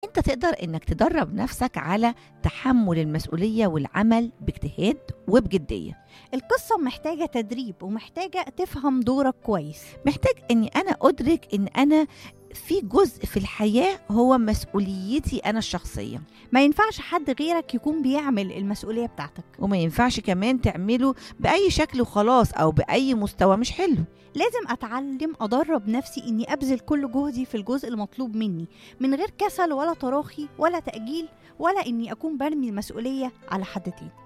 انت تقدر انك تدرب نفسك على تحمل المسؤوليه والعمل باجتهاد وبجديه القصة محتاجة تدريب ومحتاجة تفهم دورك كويس محتاج اني انا ادرك ان انا في جزء في الحياه هو مسؤوليتي انا الشخصيه ما ينفعش حد غيرك يكون بيعمل المسؤولية بتاعتك وما ينفعش كمان تعمله باي شكل وخلاص او باي مستوى مش حلو لازم أتعلم أدرب نفسي إني أبذل كل جهدي في الجزء المطلوب مني من غير كسل ولا تراخي ولا تأجيل ولا إني أكون برمي المسؤولية على حد تاني